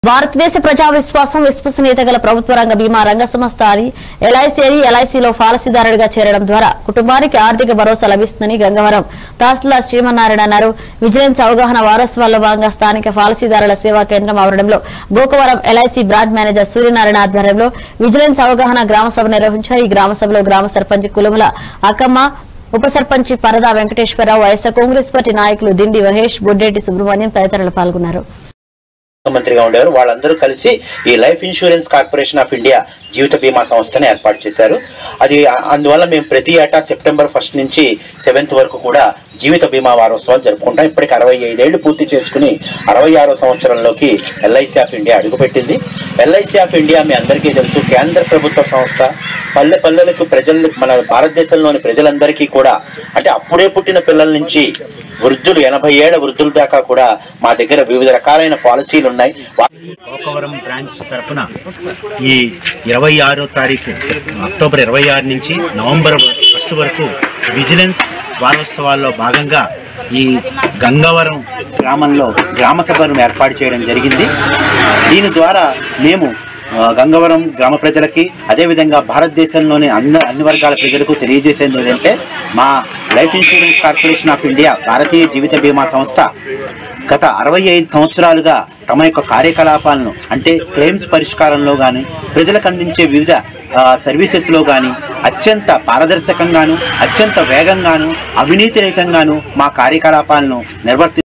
భారతదేశ ప్రజా విశ్వాసం విశ్వసనీయత గల ప్రభుత్వ రంగ బీమా రంగ సంస్థ అని ఎల్ఐసి అని ఎల్ఐసిలో పాలసీదారుడిగా చేరడం ద్వారా కుటుంబానికి ఆర్థిక భరోసా లభిస్తుందని గంగవరం తహసీల్దార్ శ్రీమన్నారాయణ అన్నారు విజిలెన్స్ అవగాహన వారోత్సవాల్లో భాగంగా స్థానిక పాలసీదారుల సేవా కేంద్రం ఆవరణంలో Gokavaram LIC branch manager Suryanarayana ఆధ్వర్యంలో విజిలెన్స్ అవగాహన గ్రామ సభ నిర్వహించారు ఈ గ్రామ సభలో గ్రామ సర్పంచ్ కులుముల అక్కమ్మ ఉప సర్పంచ్ పరదా వెంకటేశ్వరరావు వైఎస్ఆర్ కాంగ్రెస్ పార్టీ నాయకులు దిండి మహేష్ బొడ్డేటి సుబ్రహ్మణ్యం తదితరులు పాల్గొన్నారు మంత్రిగా ఉండేవారు వాళ్ళందరూ కలిసి ఈ life insurance corporation of India జీవిత బీమా సంస్థని ఏర్పాటు చేశారు అది ఆ- అందువల్ల మేము ప్రతి ఏటా సెప్టెంబర్ ఫస్ట్ నుంచి సెవెంత్ వరకు కూడా జీవిత బీమా వారోత్సవాలు జరుపుకుంటాం ఇప్పటికి అరవై ఐదేళ్లు పూర్తి చేసుకుని అరవై ఆరో సంవత్సరంలోకి ఎల్ఐసి ఆఫ్ ఇండియా అడుగుపెట్టింది ఎల్ఐసి ఆఫ్ ఇండియా మీ అందరికీ తెలుసు కేంద్ర ప్రభుత్వ సంస్థ పల్లె పల్లెలకు ప్రజలు మన భారతదేశంలోని ప్రజలందరికీ కూడా అంటే అప్పుడే పుట్టిన పిల్లల నుంచి వృద్ధులు ఎనభై ఏళ్ల వృద్ధుల దాకా కూడా మా దగ్గర వివిధ రకాలైన పాలసీలు ఉన్నాయి వా- గోకవరం బ్రాంచ్ తరఫున ఈ ఇరవై ఆరో తారీఖు అక్టోబర్ ఇరవై ఆరు నుంచి నవంబర్ ఫస్ట్ వరకు విజిలెన్స్ వారోత్సవాల్లో భాగంగా ఈ గంగవరం గ్రామంలో గ్రామ సభను ఏర్పాటు చేయడం జరిగింది దీని ద్వారా మేము ఆ, గంగవరం గ్రామ ప్రజలకి అదేవిధంగా భారతదేశంలోని అన్ని అన్ని వర్గాల ప్రజలకు తెలియజేసేది ఏంటంటే మా life insurance corporation of India భారతీయ జీవిత బీమా సంస్థ గత అరవై ఐదు సంవత్సరాలుగా తమ యొక్క కార్యకలాపాలను అంటే క్లెయిమ్స్ పరిష్కారంలో కానీ ప్రజలకు అందించే వివిధ ఆ, సర్వీసెస్లో కానీ అత్యంత పారదర్శకంగాను అత్యంత వేగంగాను అవినీతి రహితంగాను మా కార్యకలాపాలను నిర్వర్తి